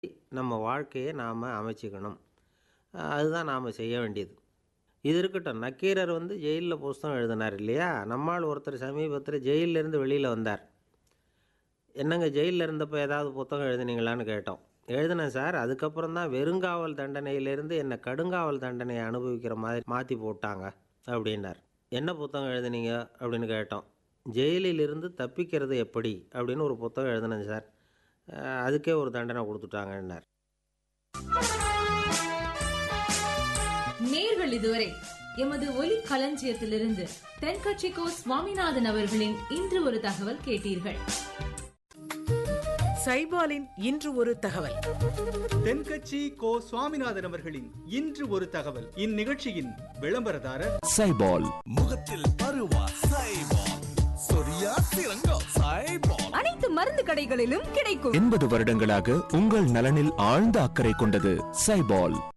நம்ம வாழ்க்கையை நாம் அமைச்சிக்கணும் அதுதான் நாம் செய்ய வேண்டியது இது இருக்கட்டும் நக்கீரர் வந்து ஜெயிலில் புஸ்தகம் எழுதினார் இல்லையா நம்மால் ஒருத்தர் சமீபத்தில் ஜெயிலிருந்து வெளியில் வந்தார் என்னங்க ஜெயிலில் இருந்தப்போ ஏதாவது புத்தகம் எழுதுனீங்களான்னு கேட்டோம் எழுதினேன் சார் அதுக்கப்புறம் தான் வெறுங்காவல் தண்டனையிலேருந்து என்னை கடுங்காவல் தண்டனையை அனுபவிக்கிற மாதிரி மாற்றி போட்டாங்க அப்படின்னார் என்ன புத்தகம் எழுதுனீங்க அப்படின்னு கேட்டோம் ஜெயிலிலிருந்து தப்பிக்கிறது எப்படி அப்படின்னு ஒரு புத்தகம் எழுதினேன் சார் அஹ் அதுக்கே ஒரு தண்டனை கொடுத்துட்டாங்கன்னார் நேர்கள் இதுவரை எமது ஒலி களஞ்சியத்திலிருந்து தென்கட்சிக்கோ சுவாமிநாதன் அவர்களின் இன்று ஒரு தகவல் கேட்டீர்கள் சைபாலின் இன்று ஒரு தகவல் தென்கட்சி கோ சுவாமிநாதன் அவர்களின் இன்று ஒரு தகவல் இந்நிகழ்ச்சியின் விளம்பரதாரர் சைபால் முகத்தில் பருவா சைபால் சொரியா சிறங்கோ சைபால் அனைத்து மருந்து கடைகளிலும் கிடைக்கும் எண்பது வருடங்களாக உங்கள் நலனில் ஆழ்ந்த அக்கறை கொண்டது சைபால்